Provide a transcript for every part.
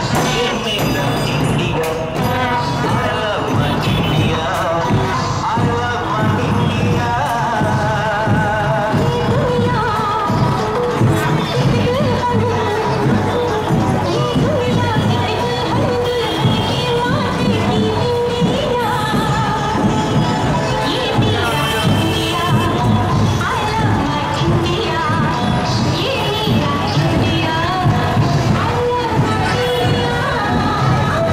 Yeah.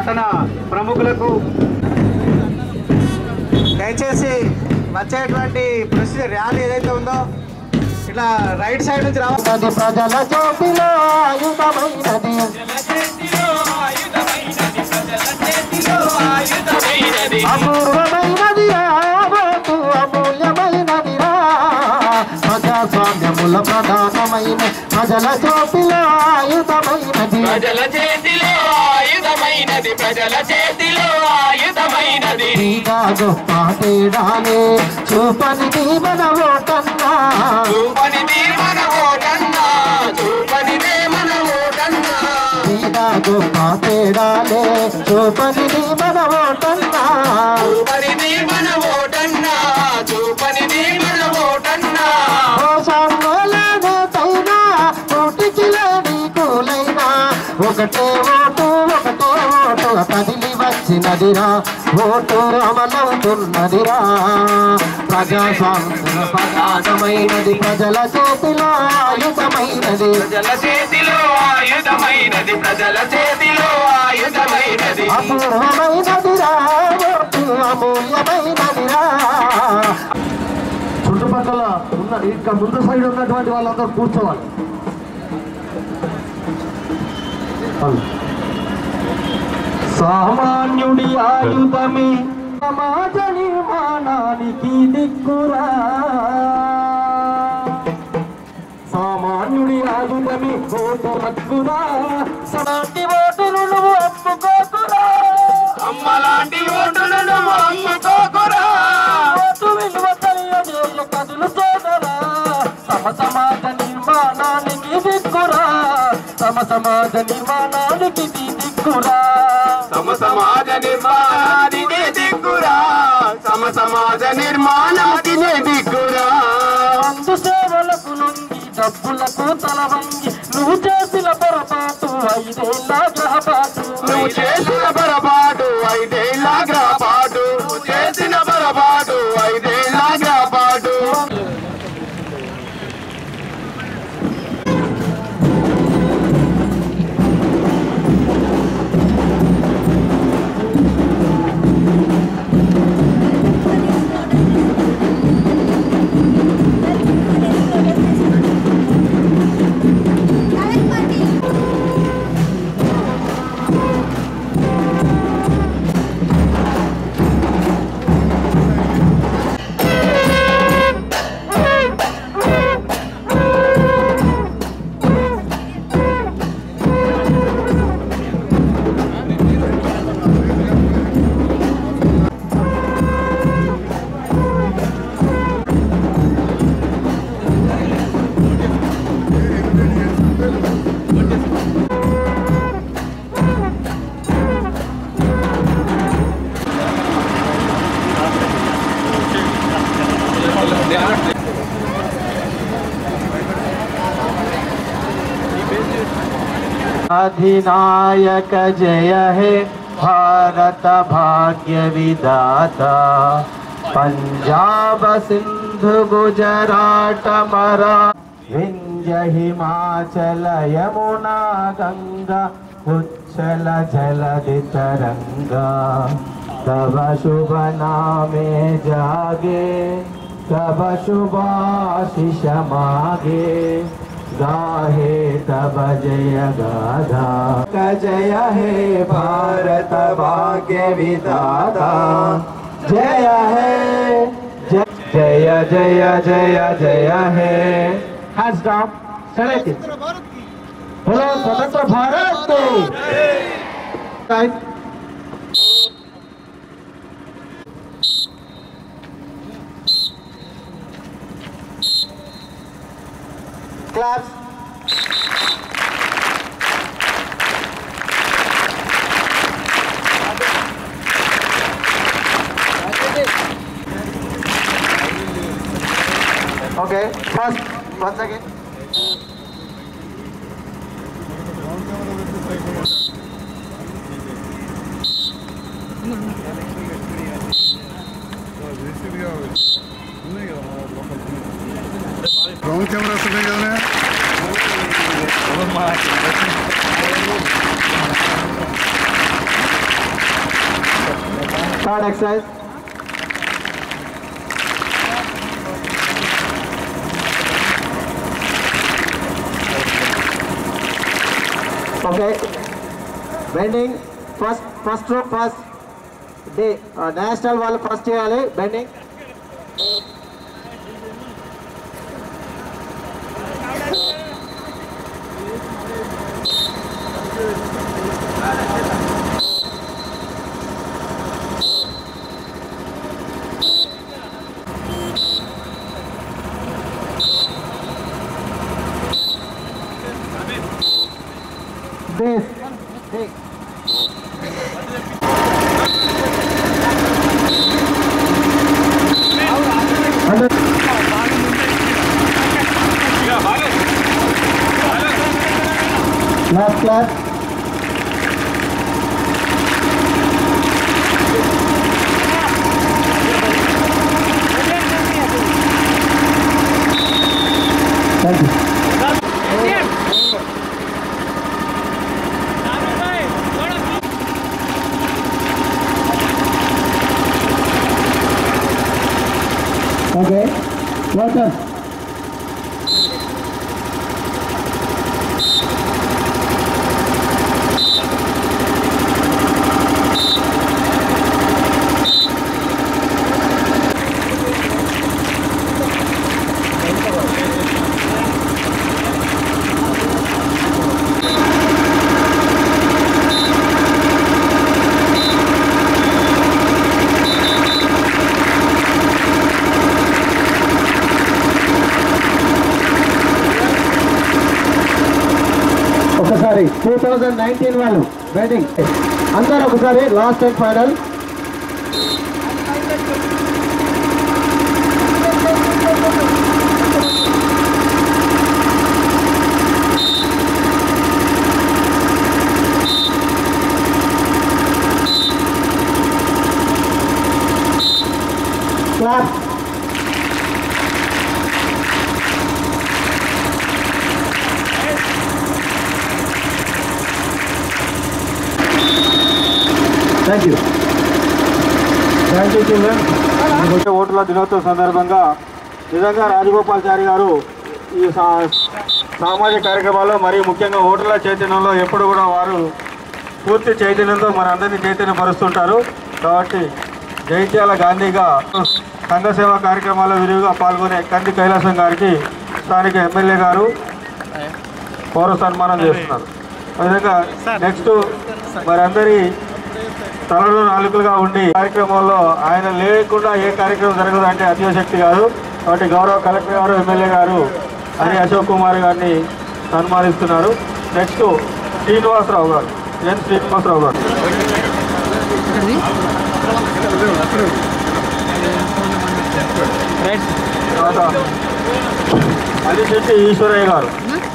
పట్టణ ప్రముఖులకు దయచేసి వచ్చేటువంటి ప్రొసీజర్ ర్యాలీ ఏదైతే ఉందో ఇట్లా రైట్ సైడ్ నుంచి రావాలి నది ప్రజల చేతిలో ఆయుధమైనది అపూర్వమైనది ఓటు అమూల్యమైనది ప్రజాస్వామ్యముల ప్రధానమైన ప్రజల చేతిలో ఆయుధమైనది ప్రజల చేతిలో ఆయుధమైనది ప్రజల చేతిలో ఆయుధమైనది నీగా గొప్ప తేడాలే చూపనిది మన ఓటన్నా చూపనిది మన ఓటన్నా చూపనిదే మన ఓటన్నా నీగా గొప్ప తేడాలే చూపనిది మన ఓటన్నా చూపనిది మన ఓటన్నా చూపనిది మన ఓటన్నా ఓసాంగోలేదైనా ఓటికి లేని కూలైనా ఒకటే ఓటు ఒకటే ఓటు కదిలి వచ్చినదిరా ఓటు అమలవుతున్నదిరా ప్రజాస్వామ్య ప్రధానమైనది ప్రజల చేతిలో ఆయుధమైనది ప్రజల చేతిలో ఆయుధమైనది ప్రజల చేతిలో ఆయుధమైనది అపూర్వమైనదిరా ఓటు అమూల్యమైనదిరా చుట్టుపక్కల ఉన్న ఇంకా ముందు సైడ్ ఉన్నటువంటి వాళ్ళందరూ కూర్చోవాలి సామాన్యుడి ఆయుధమే సమాజ నిర్మాణానికి దిక్కురా సామాన్యుడి ఆయుధమే ఓటు హక్కురా సమాటి ఓటును నువ్వు అమ్ముకోకురా అమ్మలాంటి ఓటును నువ్వు అమ్ముకోకురా ఓటు విలువ తెలియజేయ కదులు సోదరా సమ సమాజ నిర్మాణానికి దిక్కురా సమ సమాజ నిర్మాణానికి ఇది దిక్కురా సమ సమాజ నిర్మాణానికి దిక్కురా సమ సమాజ నిర్మాణానికి దిక్కురా అందు సేవలకు లొంగి డబ్బులకు తల వంగి నువ్వు చేసిన పొరపాటు ఐదేళ్ళ గ్రహపాటు నువ్వు చేసిన పొరపాటు ఐదేళ్ళ గ్రహపాటు నువ్వు చేసిన పొరపాటు ఐదేళ్ళ గ్రహపాటు अधिनायक जय हे भारत भाग्य विदाता पंजाब सिंधु गुजरात मरा विंध्य हिमाचल यमुना गंगा उच्छल जलधि तरंगा तव शुभ नामे जागे तव शुभाशिष मागे गाहे तब जय गाधा जय हे भारत भाग्य विदाता जय हे जय जय जय जय हे हैंड्स डाउन सेलेक्ट इट बोलो स्वतंत्र भारत के right claps Okay, first, once again. Drone cameras ఉన్నాయి కదా third exercise okay bending first first row first day national వాళ్ళు ఫస్ట్ చేయాలి bending base last class thank you okay water ఒకసారి two thousand nineteen వాళ్ళు batting అందరూ ఒకసారి last and final clap thank you thank you children వచ్చే ఓటుల దినోత్సవం సందర్భంగా నిజంగా రాజగోపాల్చారి గారు ఈ సా- సామాజిక కార్యక్రమాల్లో మరియు ముఖ్యంగా ఓటుల చైతన్యంలో ఎప్పుడు కూడా వారు పూర్తి చైతన్యంతో మన అందరినీ చైతన్యపరుస్తుంటారు కాబట్టి జైత్యాల గాంధీగా సంఘ సేవా కార్యక్రమాల్లో విరివిగా పాల్గొనే కంది కైలాసం గారికి స్థానిక ఎమ్మెల్యే గారు పౌర సన్మానం చేస్తున్నారు అదేవిధంగా నెక్స్ట్ మరి అందరి తలలో నాలుకలుగా ఉండి కార్యక్రమంలో ఆయన లేకుండా ఏ కార్యక్రమం జరగదు అంటే అతిశక్తి కాదు కాబట్టి గౌరవ కలెక్టర్ గారు ఎమ్మెల్యే గారు హరి అశోక్ కుమార్ గారిని సన్మానిస్తున్నారు నెక్స్ట్ శ్రీనివాసరావు గారు ఎన్ శ్రీనివాసరావు గారు తర్వాత అలిశెట్టి ఈశ్వరయ్య గారు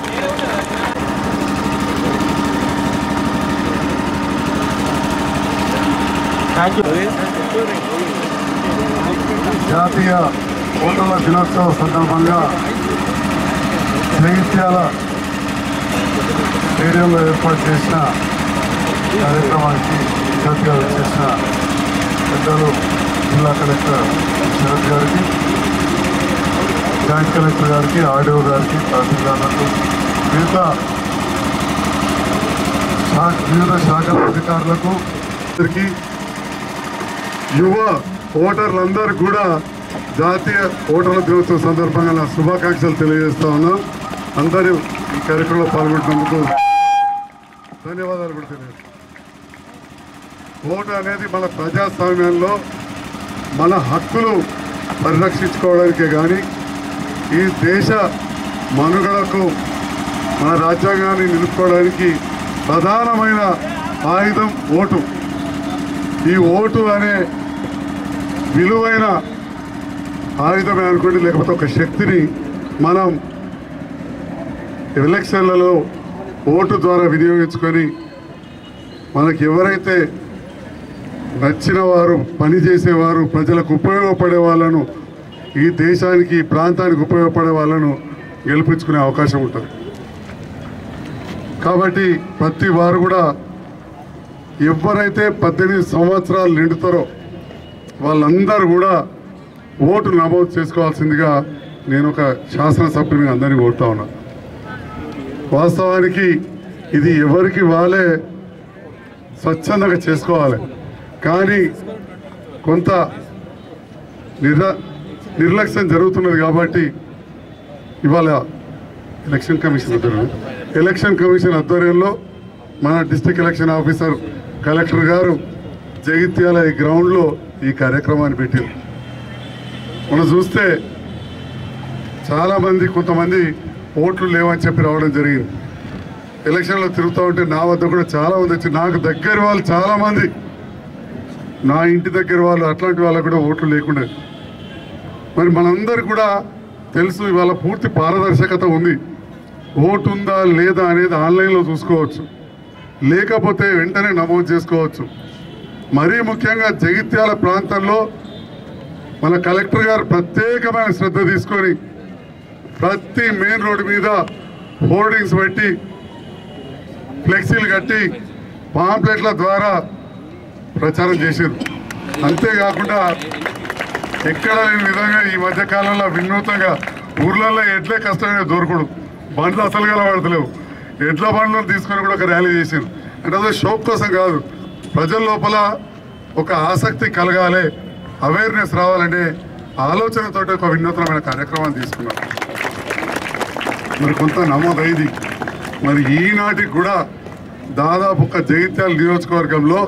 థ్యాంక్ యూ జాతీయ ఓటర్ల దినోత్సవ సందర్భంగా జగిత్యాల స్టేడియంలో ఏర్పాటు చేసిన కార్యక్రమానికి జాతీయ చేసిన పెద్దలు జిల్లా కలెక్టర్ శరత్ గారికి జాయింట్ కలెక్టర్ గారికి ఆర్డీఓ గారికి తహసీల్దార్లకు మిగతా శాఖ వివిధ శాఖల అధికారులకు అందరికీ యువ ఓటర్లందరూ కూడా జాతీయ ఓటర్ల దినోత్సవం సందర్భంగా నా శుభాకాంక్షలు తెలియజేస్తా ఉన్నా అందరూ ఈ కార్యక్రమంలో పాల్గొంటున్నందుకు ధన్యవాదాలు కూడా తెలియజేస్తాను ఓటు అనేది మన ప్రజాస్వామ్యంలో మన హక్కులు పరిరక్షించుకోవడానికే కానీ ఈ దేశ మనుగడకు మన రాజ్యాంగాన్ని నిలుపుకోవడానికి ప్రధానమైన ఆయుధం ఓటు ఈ ఓటు అనే విలువైన ఆయుధమే అనుకోండి లేకపోతే ఒక శక్తిని మనం ఎలక్షన్లలో ఓటు ద్వారా వినియోగించుకొని మనకి ఎవరైతే నచ్చిన వారు పనిచేసేవారు ప్రజలకు ఉపయోగపడే వాళ్ళను ఈ దేశానికి ఈ ప్రాంతానికి ఉపయోగపడే వాళ్ళను గెలిపించుకునే అవకాశం ఉంటుంది కాబట్టి ప్రతి వారు కూడా ఎవరైతే పద్దెనిమిది సంవత్సరాలు నిండుతారో వాళ్ళందరూ కూడా ఓటు నమోదు చేసుకోవాల్సిందిగా నేను ఒక శాసనసభ్యుని అందరినీ కోరుతా ఉన్నా వాస్తవానికి ఇది ఎవరికి వాళ్ళే స్వచ్ఛందంగా చేసుకోవాలి కానీ కొంత నిర్ల నిర్లక్ష్యం జరుగుతున్నది కాబట్టి ఇవాళ ఎలక్షన్ కమిషన్ ఆధ్వర్యంలో ఎలక్షన్ కమిషన్ ఆధ్వర్యంలో మన డిస్టిక్ ఎలక్షన్ ఆఫీసర్ కలెక్టర్ గారు జగిత్యాల ఈ గ్రౌండ్లో ఈ కార్యక్రమాన్ని పెట్టారు మనం చూస్తే చాలామంది కొంతమంది ఓట్లు లేవని చెప్పి రావడం జరిగింది ఎలక్షన్లో తిరుగుతూ ఉంటే నా వద్ద కూడా చాలా మంది వచ్చి నాకు దగ్గర వాళ్ళు చాలామంది నా ఇంటి దగ్గర వాళ్ళు అట్లాంటి వాళ్ళకు కూడా ఓట్లు లేకుండా మరి మనందరు కూడా తెలుసు ఇవాళ పూర్తి పారదర్శకత ఉంది ఓటు ఉందా లేదా అనేది ఆన్లైన్లో చూసుకోవచ్చు లేకపోతే వెంటనే నమోదు చేసుకోవచ్చు మరీ ముఖ్యంగా జగిత్యాల ప్రాంతంలో మన కలెక్టర్ గారు ప్రత్యేకమైన శ్రద్ధ తీసుకొని ప్రతి మెయిన్ రోడ్డు మీద హోర్డింగ్స్ పెట్టి ఫ్లెక్సీలు కట్టి పాంప్లెట్ల ద్వారా ప్రచారం చేశారు అంతేకాకుండా ఎక్కడ లేని విధంగా ఈ మధ్య కాలంలో వినూత్నంగా ఊర్లలో ఎడ్లే కష్టమైన దొరకడు బండ్లు అసలు కలబడతలేవు ఎడ్ల బండ్లను తీసుకొని కూడా ఒక ర్యాలీ చేశారు అంటే అదే షోక్ కోసం కాదు ప్రజల లోపల ఒక ఆసక్తి కలగాలి అవేర్నెస్ రావాలంటే ఆలోచనతోటి ఒక వినూత్నమైన కార్యక్రమాన్ని తీసుకున్నాం మరి కొంత నమోదైంది మరి ఈనాటికి కూడా దాదాపు ఒక జగిత్యాల నియోజకవర్గంలో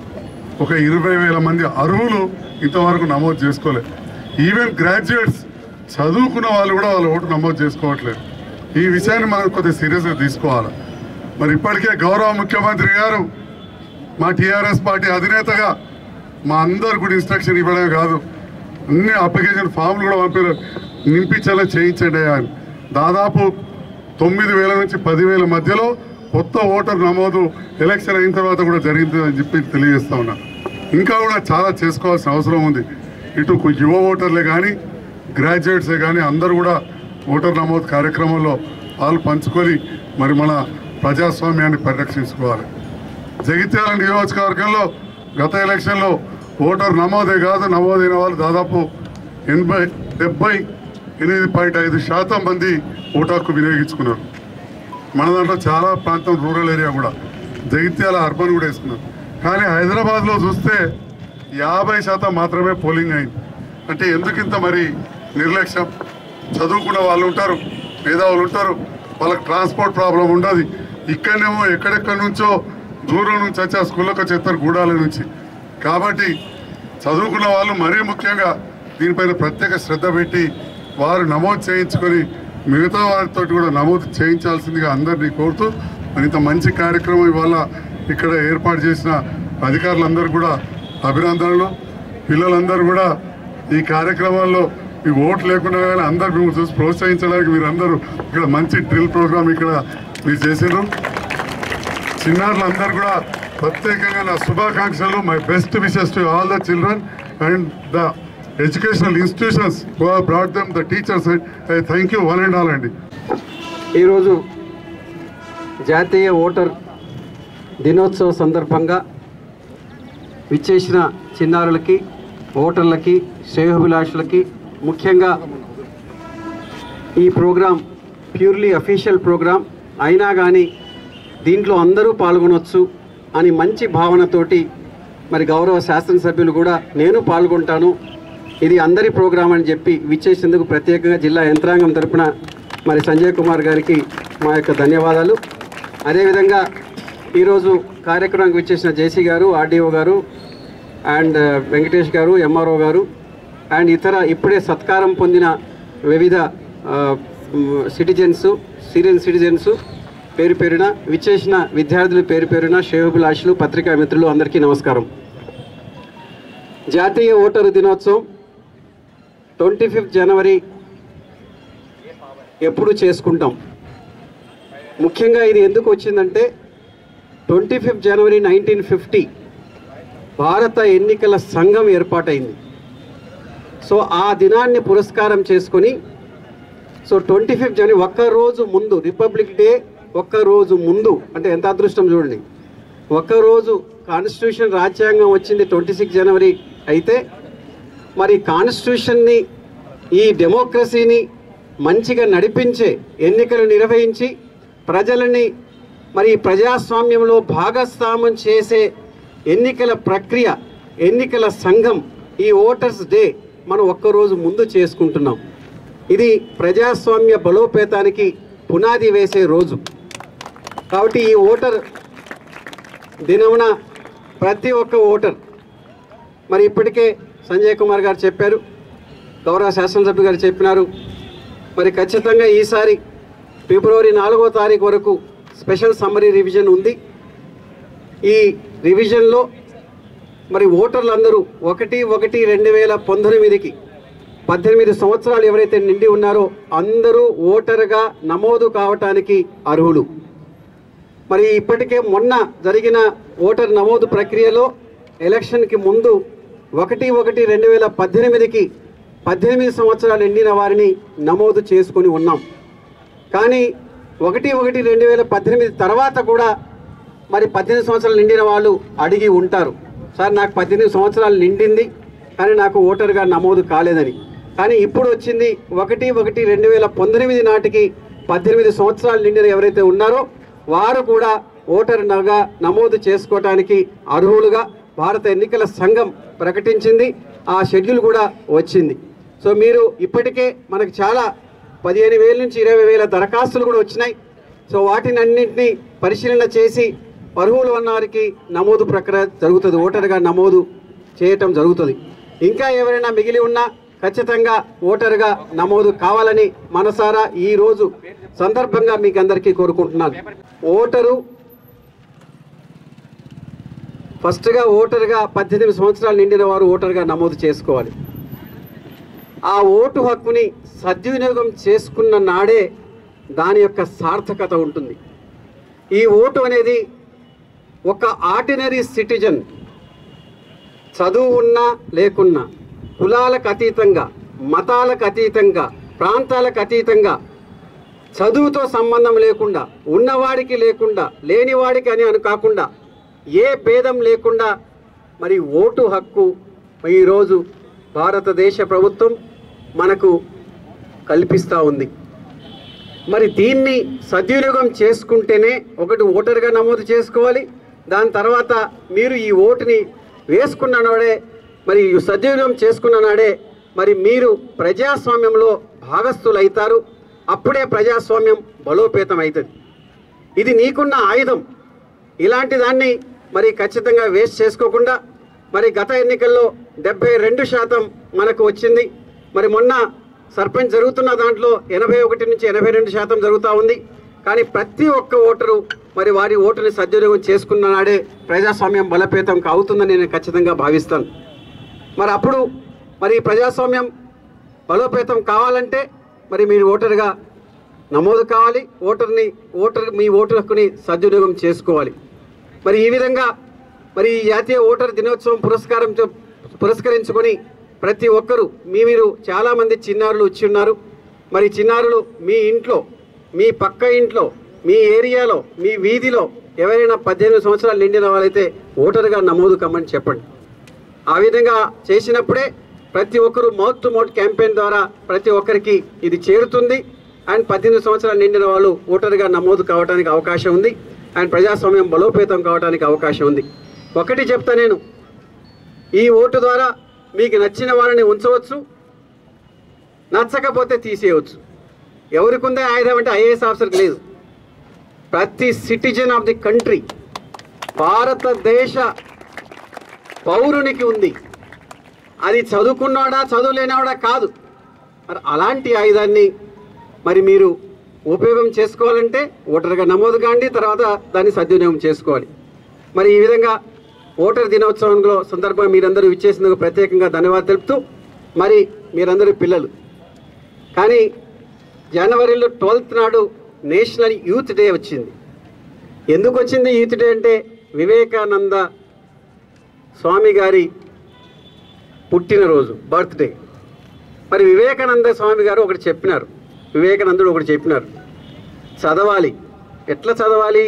ఒక ఇరవై వేల మంది అర్హులు ఇంతవరకు నమోదు చేసుకోలేదు ఈవెన్ గ్రాడ్యుయేట్స్ చదువుకున్న వాళ్ళు కూడా వాళ్ళ ఓటు నమోదు చేసుకోవట్లేదు ఈ విషయాన్ని మనం కొద్దిగా సీరియస్గా తీసుకోవాలి మరి ఇప్పటికే గౌరవ ముఖ్యమంత్రి గారు మా టీఆర్ఎస్ పార్టీ అధినేతగా మా అందరు కూడా ఇన్స్ట్రక్షన్ ఇవ్వడమే కాదు అన్ని అప్లికేషన్ ఫామ్లు కూడా పంపారు నింపించేలా చేయించండి అని దాదాపు తొమ్మిది వేల నుంచి పదివేల మధ్యలో కొత్త ఓటర్ నమోదు ఎలక్షన్ అయిన తర్వాత కూడా జరిగింది అని చెప్పి తెలియజేస్తా ఉన్నా ఇంకా కూడా చాలా చేసుకోవాల్సిన అవసరం ఉంది ఇటు యువ ఓటర్లే కానీ గ్రాడ్యుయేట్సే కానీ అందరూ కూడా ఓటర్ నమోదు కార్యక్రమంలో పాలు పంచుకొని మరి మన ప్రజాస్వామ్యాన్ని పరిరక్షించుకోవాలి జగిత్యాల నియోజకవర్గంలో గత ఎలక్షన్లో ఓటర్ నమోదే కాదు నమోదైన వాళ్ళు దాదాపు ఎనభై డెబ్బై ఎనిమిది పాయింట్ ఐదు శాతం మంది ఓటు హక్కు వినియోగించుకున్నారు మన దాంట్లో చాలా ప్రాంతం రూరల్ ఏరియా కూడా జగిత్యాల అర్బన్ కూడా వేసుకున్నారు కానీ హైదరాబాద్లో చూస్తే యాభై శాతం మాత్రమే పోలింగ్ అయింది అంటే ఎందుకు ఇంత మరి నిర్లక్ష్యం చదువుకున్న వాళ్ళు ఉంటారు పేదవాళ్ళు ఉంటారు వాళ్ళకి ట్రాన్స్పోర్ట్ ప్రాబ్లం ఉండదు ఇక్కడనేమో ఎక్కడెక్కడి నుంచో దూరం నుంచి వచ్చి ఆ స్కూల్లోకి వచ్చేస్తారు గూడాల నుంచి కాబట్టి చదువుకున్న వాళ్ళు మరీ ముఖ్యంగా దీనిపైన ప్రత్యేక శ్రద్ధ పెట్టి వారు నమోదు చేయించుకొని మిగతా వారితో కూడా నమోదు చేయించాల్సిందిగా అందరినీ కోరుతూ మరి ఇంత మంచి కార్యక్రమం ఇవాళ ఇక్కడ ఏర్పాటు చేసిన అధికారులందరూ కూడా అభినందనలు పిల్లలందరూ కూడా ఈ కార్యక్రమాల్లో ఈ ఓటు లేకుండా కానీ అందరు మిమ్మల్ని చూసి ప్రోత్సహించడానికి మీరందరూ ఇక్కడ మంచి డ్రిల్ ప్రోగ్రామ్ ఇక్కడ మీరు చేసారు చిన్నారులందరూ కూడా ప్రత్యేకంగా నా శుభాకాంక్షలు my best wishes to all the children and the educational institutions who brought them the teachers I thank you one and all అండి ఈరోజు జాతీయ ఓటర్ దినోత్సవ సందర్భంగా విచ్చేసిన చిన్నారులకి ఓటర్లకి శ్రేయోభిలాషులకి ముఖ్యంగా ఈ ప్రోగ్రాం ప్యూర్లీ అఫీషియల్ ప్రోగ్రాం అయినా కానీ దీంట్లో అందరూ పాల్గొనవచ్చు అని మంచి భావనతోటి మరి గౌరవ శాసనసభ్యులు కూడా నేను పాల్గొంటాను ఇది అందరి ప్రోగ్రాం అని చెప్పి విచ్చేసేందుకు ప్రత్యేకంగా జిల్లా యంత్రాంగం తరపున మరి సంజయ్ కుమార్ గారికి మా యొక్క ధన్యవాదాలు అదేవిధంగా ఈరోజు కార్యక్రమానికి విచ్చేసిన జేసీ గారు ఆర్డీఓ గారు అండ్ వెంకటేష్ గారు ఎంఆర్ఓ గారు అండ్ ఇతర ఇప్పుడే సత్కారం పొందిన వివిధ సిటిజన్స్ సీరియన్ సిటిజన్స్ పేరు పేరున విచ్చేసిన విద్యార్థులు పేరు పేరున శ్రేయోభిలాషులు పత్రికా మిత్రులు అందరికీ నమస్కారం జాతీయ ఓటరు దినోత్సవం ట్వంటీ ఫిఫ్త్ జనవరి ఎప్పుడు చేసుకుంటాం ముఖ్యంగా ఇది ఎందుకు వచ్చిందంటే twenty fifth January nineteen fifty భారత ఎన్నికల సంఘం ఏర్పాటైంది సో ఆ దినాన్ని పురస్కారం చేసుకొని సో ట్వంటీ ఫిఫ్త్ జనవరి ఒక్క రోజు ముందు రిపబ్లిక్ డే ఒక్క రోజు ముందు అంటే ఎంత అదృష్టం చూడండి ఒక్క రోజు కాన్స్టిట్యూషన్ రాజ్యాంగం వచ్చింది ట్వంటీ సిక్స్ జనవరి అయితే మరి కాన్స్టిట్యూషన్ని ఈ డెమోక్రసీని మంచిగా నడిపించే ఎన్నికలు నిర్వహించి ప్రజలని మరి ఈ ప్రజాస్వామ్యంలో భాగస్వామ్యం చేసే ఎన్నికల ప్రక్రియ ఎన్నికల సంఘం ఈ ఓటర్స్ డే మనం ఒక్కరోజు ముందు చేసుకుంటున్నాం ఇది ప్రజాస్వామ్య బలోపేతానికి పునాది వేసే రోజు కాబట్టి ఈ ఓటర్ దినమున ప్రతి ఒక్క ఓటర్ మరి ఇప్పటికే సంజయ్ కుమార్ గారు చెప్పారు గౌరవ శాసనసభ్యులు గారు చెప్పినారు మరి ఖచ్చితంగా ఈసారి ఫిబ్రవరి నాలుగో తారీఖు వరకు స్పెషల్ సమ్మరీ రివిజన్ ఉంది ఈ రివిజన్లో మరి ఓటర్లు అందరూ ఒకటి ఒకటి రెండు వేల పంతొమ్మిదికి పద్దెనిమిది సంవత్సరాలు ఎవరైతే నిండి ఉన్నారో అందరూ ఓటరుగా నమోదు కావటానికి అర్హులు మరి ఇప్పటికే మొన్న జరిగిన ఓటర్ నమోదు ప్రక్రియలో ఎలక్షన్కి ముందు ఒకటి ఒకటి రెండు వేల పద్దెనిమిదికి పద్దెనిమిది సంవత్సరాలు నిండిన వారిని నమోదు చేసుకొని ఉన్నాం కానీ ఒకటి ఒకటి రెండు వేల పద్దెనిమిది తర్వాత కూడా మరి పద్దెనిమిది సంవత్సరాలు నిండిన వాళ్ళు అడిగి ఉంటారు సార్ నాకు పద్దెనిమిది సంవత్సరాలు నిండింది కానీ నాకు ఓటర్గా నమోదు కాలేదని కానీ ఇప్పుడు వచ్చింది ఒకటి ఒకటి రెండు వేల పంతొమ్మిది నాటికి పద్దెనిమిది సంవత్సరాలు నిండిన ఎవరైతే ఉన్నారో వారు కూడా ఓటర్గా నమోదు చేసుకోవటానికి అర్హులుగా భారత ఎన్నికల సంఘం ప్రకటించింది ఆ షెడ్యూల్ కూడా వచ్చింది సో మీరు ఇప్పటికే మనకు చాలా పదిహేను వేల నుంచి ఇరవై వేల దరఖాస్తులు కూడా వచ్చినాయి సో వాటిని అన్నింటినీ పరిశీలన చేసి అర్హులు ఉన్న వారికి నమోదు ప్రక్రియ జరుగుతుంది ఓటర్గా నమోదు చేయటం జరుగుతుంది ఇంకా ఎవరైనా మిగిలి ఉన్నా ఖచ్చితంగా ఓటర్గా నమోదు కావాలని మనసారా ఈ రోజు సందర్భంగా మీకు అందరికీ కోరుకుంటున్నాను ఓటరు ఫస్ట్గా ఓటర్గా పద్దెనిమిది సంవత్సరాలు నిండిన వారు ఓటర్గా నమోదు చేసుకోవాలి ఆ ఓటు హక్కుని సద్వినియోగం చేసుకున్న నాడే దాని యొక్క సార్థకత ఉంటుంది ఈ ఓటు అనేది ఒక ఆర్డినరీ సిటిజన్ చదువు ఉన్నా లేకున్నా కులాలకు అతీతంగా మతాలకు అతీతంగా ప్రాంతాలకు అతీతంగా చదువుతో సంబంధం లేకుండా ఉన్నవాడికి లేకుండా లేనివాడికి అని అని కాకుండా ఏ భేదం లేకుండా మరి ఓటు హక్కు ఈరోజు భారతదేశ ప్రభుత్వం మనకు కల్పిస్తూ ఉంది మరి దీన్ని సద్వినియోగం చేసుకుంటేనే ఒకటి ఓటర్గా నమోదు చేసుకోవాలి దాని తర్వాత మీరు ఈ ఓటుని వేసుకున్న నాడే మరి ఈ సద్వినియోగం చేసుకున్న నాడే మరి మీరు ప్రజాస్వామ్యంలో భాగస్థులు అవుతారు అప్పుడే ప్రజాస్వామ్యం బలోపేతం అవుతుంది ఇది నీకున్న ఆయుధం ఇలాంటి దాన్ని మరి ఖచ్చితంగా వేస్ట్ చేసుకోకుండా మరి గత ఎన్నికల్లో డెబ్బై రెండు శాతం మనకు వచ్చింది మరి మొన్న సర్పంచ్ జరుగుతున్న దాంట్లో ఎనభై ఒకటి నుంచి ఎనభై రెండు శాతం జరుగుతూ ఉంది కానీ ప్రతి ఒక్క ఓటరు మరి వారి ఓటుని సద్వినియోగం చేసుకున్న నాడే ప్రజాస్వామ్యం బలోపేతం అవుతుందని నేను ఖచ్చితంగా భావిస్తాను మరి అప్పుడు మరి ఈ ప్రజాస్వామ్యం బలోపేతం కావాలంటే మరి మీరు ఓటర్గా నమోదు కావాలి ఓటర్ని ఓటర్ మీ ఓటు హక్కుని సద్వినియోగం చేసుకోవాలి మరి ఈ విధంగా మరి ఈ జాతీయ ఓటర్ దినోత్సవం పురస్కారం పురస్కరించుకొని ప్రతి ఒక్కరూ మీ మీరు చాలామంది చిన్నారులు వచ్చి ఉన్నారు మరి చిన్నారులు మీ ఇంట్లో మీ పక్క ఇంట్లో మీ ఏరియాలో మీ వీధిలో ఎవరైనా పద్దెనిమిది సంవత్సరాలు నిండిన వాళ్ళైతే ఓటర్గా నమోదు కమ్మని చెప్పండి ఆ విధంగా చేసినప్పుడే ప్రతి ఒక్కరు మౌత్ టు మౌత్ క్యాంపెయిన్ ద్వారా ప్రతి ఒక్కరికి ఇది చేరుతుంది అండ్ పద్దెనిమిది సంవత్సరాలు నిండిన వాళ్ళు ఓటర్గా నమోదు కావడానికి అవకాశం ఉంది అండ్ ప్రజాస్వామ్యం బలోపేతం కావడానికి అవకాశం ఉంది ఒకటి చెప్తా నేను ఈ ఓటు ద్వారా మీకు నచ్చిన వాళ్ళని ఉంచవచ్చు నచ్చకపోతే తీసేయవచ్చు ఎవరికి ఉందే ఆయుధం అంటే ఐఏఎస్ ఆఫీసర్కి లేదు ప్రతి సిటిజన్ ఆఫ్ ది కంట్రీ భారతదేశ పౌరునికి ఉంది అది చదువుకున్నాడా చదువులేనివాడా కాదు మరి అలాంటి ఆయుధాన్ని మరి మీరు ఉపయోగం చేసుకోవాలంటే ఓటర్గా నమోదు కాండి తర్వాత దాన్ని సద్వినియోగం చేసుకోవాలి మరి ఈ విధంగా ఓటర్ దినోత్సవంలో సందర్భంగా మీరందరూ ఇచ్చేసినందుకు ప్రత్యేకంగా ధన్యవాదాలు తెలుపుతూ మరి మీరందరూ పిల్లలు కానీ జనవరిలో ట్వెల్త్ నాడు నేషనల్ యూత్ డే వచ్చింది ఎందుకు వచ్చింది యూత్ డే అంటే వివేకానంద స్వామి గారి పుట్టినరోజు బర్త్డే మరి వివేకానంద స్వామి గారు ఒకటి చెప్పినారు వివేకానందుడు ఒకటి చెప్పినారు చదవాలి ఎట్లా చదవాలి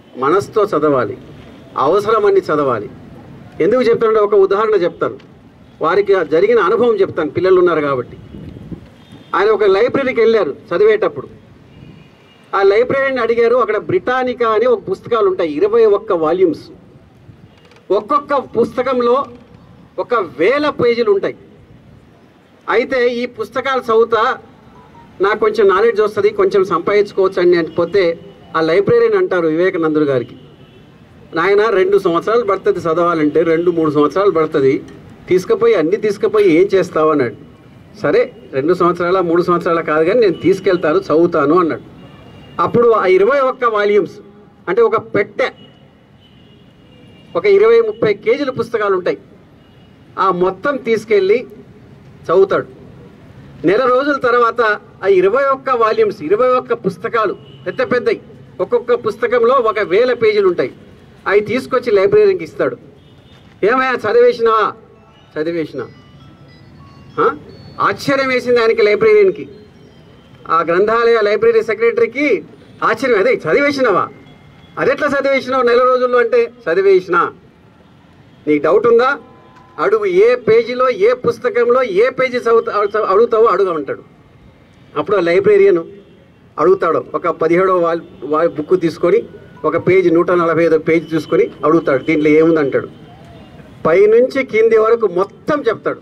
మనసుతో చదవాలి అవసరమని చదవాలి ఎందుకు చెప్తానంటే ఒక ఉదాహరణ చెప్తాను వారికి ఆ జరిగిన అనుభవం చెప్తాను పిల్లలు ఉన్నారు కాబట్టి ఆయన ఒక లైబ్రరీకి వెళ్ళారు చదివేటప్పుడు ఆ లైబ్రరీని అడిగారు అక్కడ బ్రిటానికా అని ఒక పుస్తకాలు ఉంటాయి ఇరవై ఒక్క వాల్యూమ్స్ ఒక్కొక్క పుస్తకంలో ఒక వేల పేజీలు ఉంటాయి అయితే ఈ పుస్తకాలు చదువుతా నాకు కొంచెం నాలెడ్జ్ వస్తుంది కొంచెం సంపాదించుకోవచ్చు అని పోతే ఆ లైబ్రరీని అంటారు వివేకానందుడు గారికి నాయన రెండు సంవత్సరాలు పడుతుంది చదవాలంటే రెండు మూడు సంవత్సరాలు పడుతుంది తీసుకుపోయి అన్నీ తీసుకుపోయి ఏం చేస్తావు అన్నాడు సరే రెండు సంవత్సరాల మూడు సంవత్సరాల కాదు కానీ నేను తీసుకెళ్తాను చదువుతాను అన్నాడు అప్పుడు ఆ ఇరవై ఒక్క వాల్యూమ్స్ అంటే ఒక పెట్టె ఒక ఇరవై ముప్పై కేజీల పుస్తకాలు ఉంటాయి ఆ మొత్తం తీసుకెళ్ళి చదువుతాడు నెల రోజుల తర్వాత ఆ ఇరవై ఒక్క వాల్యూమ్స్ ఇరవై ఒక్క పుస్తకాలు పెద్ద పెద్దవి ఒక్కొక్క పుస్తకంలో ఒక వేల పేజీలు ఉంటాయి అవి తీసుకొచ్చి లైబ్రరీకి ఇస్తాడు ఏమయ్యా చదివేసినావా చదివేసిన ఆ? ఆశ్చర్యం వేసింది ఆయనకి లైబ్రరీకి ఆ గ్రంథాలయ లైబ్రరీ సెక్రటరీకి ఆశ్చర్యం అదే చదివేసినావా అదెట్లా చదివేసినావు నెల రోజుల్లో అంటే చదివేసినా నీకు డౌట్ ఉందా అడుగు ఏ పేజీలో ఏ పుస్తకంలో ఏ పేజీ చదువుతా అడుగుతావో అడుగు అంటాడు అప్పుడు ఆ లైబ్రేరియన్ అడుగుతాడు ఒక పదిహేడో వాల్ వా- బుక్ తీసుకొని ఒక పేజీ నూట నలభై ఐదో పేజీ తీసుకొని అడుగుతాడు దీంట్లో ఏముంది అంటాడు పైనుంచి కింది వరకు మొత్తం చెప్తాడు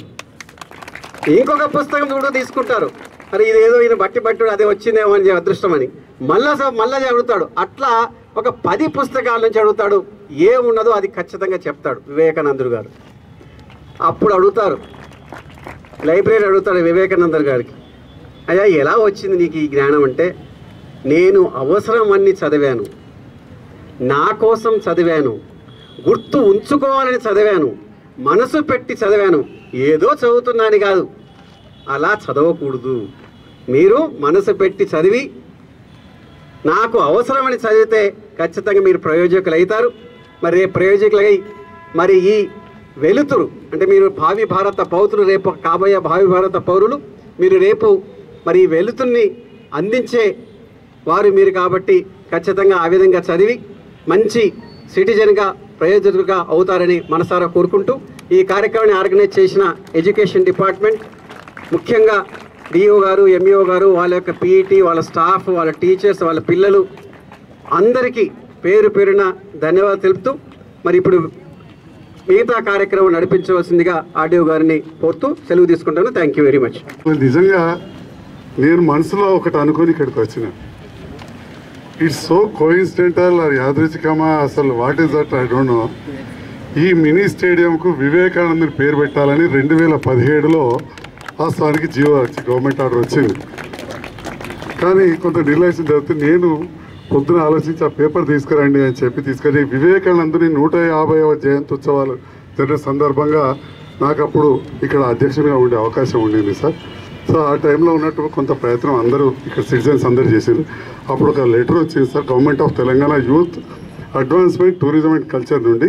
ఇంకొక పుస్తకం కూడా తీసుకుంటారు మరి ఇదేదో ఈయన బట్టి బట్టుడు అదే వచ్చిందేమో అని అదృష్టం అని మళ్ళా స- మళ్ళా చదువుతాడు అట్లా ఒక పది పుస్తకాల నుంచి అడుగుతాడు ఏమున్నదో అది ఖచ్చితంగా చెప్తాడు వివేకానందుడు గారు అప్పుడు అడుగుతారు లైబ్రరీ అడుగుతాడు వివేకానందర్ గారికి అయ్యా ఎలా వచ్చింది నీకు ఈ జ్ఞానం అంటే నేను అవసరం అన్ని చదివాను నా కోసం చదివాను గుర్తు ఉంచుకోవాలని చదివాను మనసు పెట్టి చదివాను ఏదో చదువుతున్నాను కాదు అలా చదవకూడదు మీరు మనసు పెట్టి చదివి నాకు అవసరమని చదివితే ఖచ్చితంగా మీరు ప్రయోజకులు అవుతారు మరి రేపు ప్రయోజకులై మరి ఈ వెలుతురు అంటే మీరు భావి భారత పౌరులు రేపు కాబోయే భావి భారత పౌరులు మీరు రేపు మరి ఈ వెలుతుర్ని అందించే వారు మీరు కాబట్టి ఖచ్చితంగా ఆ విధంగా చదివి మంచి సిటిజన్గా ప్రయోజకులుగా అవుతారని మనసారా కోరుకుంటూ ఈ కార్యక్రమాన్ని ఆర్గనైజ్ చేసిన ఎడ్యుకేషన్ డిపార్ట్మెంట్ ముఖ్యంగా డిఓ గారు ఎంఈఓ గారు వాళ్ళ యొక్క పీఈటీ వాళ్ళ స్టాఫ్ వాళ్ళ టీచర్స్ వాళ్ళ పిల్లలు అందరికీ పేరు పేరున ధన్యవాదాలు తెలుపుతూ మరి ఇప్పుడు మిగతా కార్యక్రమం నడిపించవలసిందిగా ఆడియో గారిని కోరుతూ సెలవు తీసుకుంటాను థ్యాంక్ యూ వెరీ మచ్ నిజంగా నేను మనసులో ఒకటి అనుకొని ఇక్కడికి వచ్చిన ఇట్స్ సో కోయిన్సిడెంటల్ ఆర్ యాదృచ్ఛికమా అసలు what is that I don't know ఈ మినీ స్టేడియంకు వివేకానందని పేరు పెట్టాలని రెండు వేల పదిహేడులో వాస్తవానికి జియో వచ్చి గవర్నమెంట్ ఆర్డర్ వచ్చింది కానీ కొంత నిర్లక్ష్యం జరిగితే నేను పొద్దున ఆలోచించి ఆ పేపర్ తీసుకురండి అని చెప్పి తీసుకొని వివేకానందుని నూట యాభైవ జయంతి ఉత్సవాలు జరిగిన సందర్భంగా నాకు అప్పుడు ఇక్కడ అధ్యక్షుడిగా ఉండే అవకాశం ఉండింది సార్ సో ఆ టైంలో ఉన్నట్టు కొంత ప్రయత్నం అందరూ ఇక్కడ సిటిజన్స్ అందరూ చేశారు అప్పుడు ఒక లెటర్ వచ్చింది sir government of Telangana youth advancement tourism and culture నుండి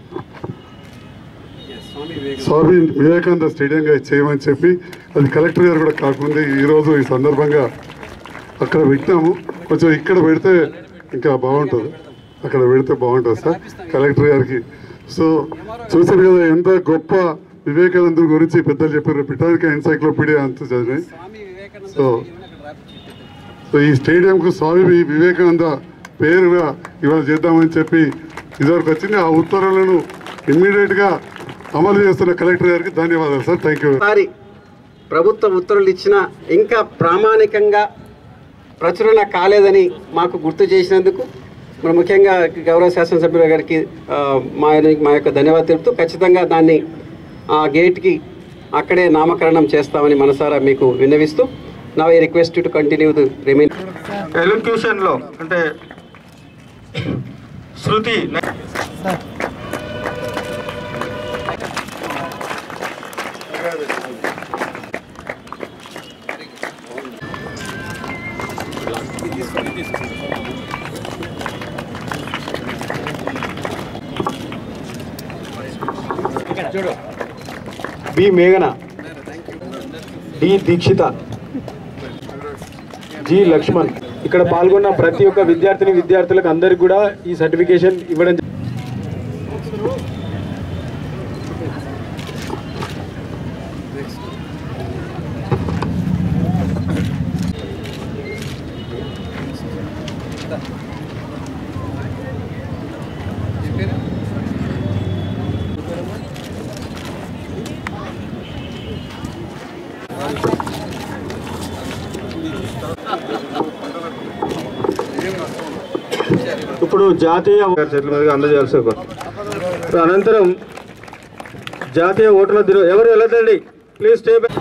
స్వామి వివేకానంద స్టేడియంగా చేయమని చెప్పి అది కలెక్టర్ గారు కూడా కాకుండా ఈరోజు ఈ సందర్భంగా అక్కడ పెట్టినాము కొంచెం ఇక్కడ పెడితే ఇంకా బాగుంటుంది అక్కడ పెడితే బాగుంటుంది సార్ కలెక్టర్ గారికి సో చూసారు కదా ఎంత గొప్ప వివేకానందుడి గురించి పెద్దలు చెప్పారు పిటానిక ఎన్సైక్లోపీడియా అంత చదివి సో సో ఈ స్టేడియంకు స్వామి వి- వివేకానంద పేరుగా ఇవాళ చేద్దామని చెప్పి ఇదివరకు వచ్చింది ఆ ఉత్తర్వులను ఇమ్మీడియట్గా అమలు చేస్తున్న కలెక్టర్ గారికి ధన్యవాదాలు సార్ థ్యాంక్ యూ ఒకసారి ప్రభుత్వ ఉత్తర్వులు ఇచ్చిన ఇంకా ప్రామాణికంగా ప్రచురణ కాలేదని మాకు గుర్తు చేసినందుకు మరి ముఖ్యంగా గౌరవ శాసనసభ్యుల గారికి ఆ, మా మా యొక్క ధన్యవాదాలు తెలుపుతూ ఖచ్చితంగా దాన్ని ఆ గేట్కి అక్కడే నామకరణం చేస్తామని మనసారా మీకు విన్నవిస్తూ నా I request to continue the remain ఎలక్యూషన్లో అంటే శృతి బి మేఘన డి దీక్షిత జి లక్ష్మణ్ ఇక్కడ పాల్గొన్న ప్రతి ఒక్క విద్యార్థిని విద్యార్థులకు అందరికి కూడా ఈ సర్టిఫికేషన్ ఇవ్వడం జ- ఇప్పుడు జాతీయ చేతుల మీదుగా అందజేయాల్సి కోరు- అనంతరం జాతీయ ఓటర్ల దిన ఎవరు వెళ్ళదండి ప్లీజ్ స్టే బ్యాక్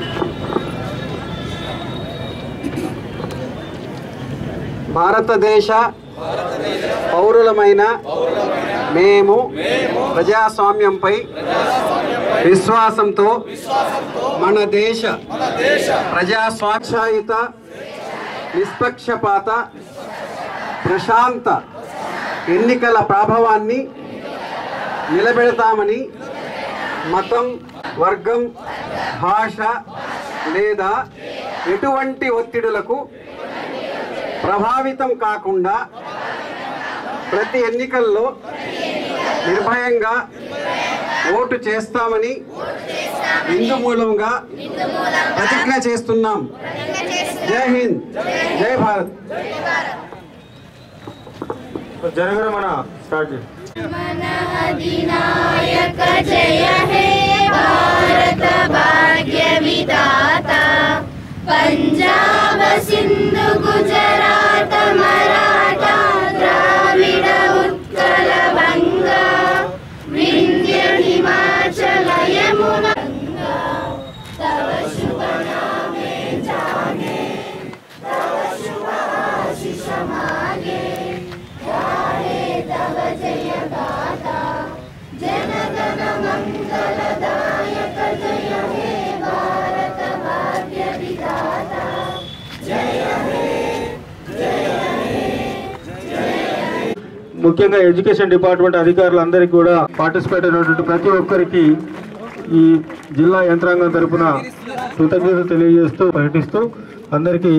భారతదేశ పౌరులమైన మేము ప్రజాస్వామ్యంపై విశ్వాసంతో మన దేశ ప్రజాస్వాక్షాయుత నిష్పక్షపాత ప్రశాంత ఎన్నికల ప్రభావాన్ని నిలబెడతామని మతం వర్గం భాష లేదా ఎటువంటి ఒత్తిడులకు ప్రభావితం కాకుండా ప్రతి ఎన్నికల్లో నిర్భయంగా ఓటు చేస్తామని ఇందు మూలంగా ప్రతిజ్ఞ చేస్తున్నాం జై హింద్ జై భారత్ జనగణ మన స్టార్ట్ చేయండి మన అధినాయక జయ హే భారత భాగ్య విధాత పంజాబ సింధు గుజరాత మరాఠా ద్రావిడ ఉత్కల బంగ వింధ్య హిమాచల యమున గంగా. తవ శుభ నామే జాగే తవ శుభ ఆశిష మాగే గాయే తవ జయ గాథ జనగణ మంగళదాయక జయ హే భారత భాగ్య విధాత ముఖ్యంగా ఎడ్యుకేషన్ డిపార్ట్మెంట్ అధికారులందరికీ కూడా పార్టిసిపేట్ అయినటువంటి ప్రతి ఒక్కరికి ఈ జిల్లా యంత్రాంగం తరపున కృతజ్ఞత తెలియజేస్తూ పర్యటిస్తూ అందరికీ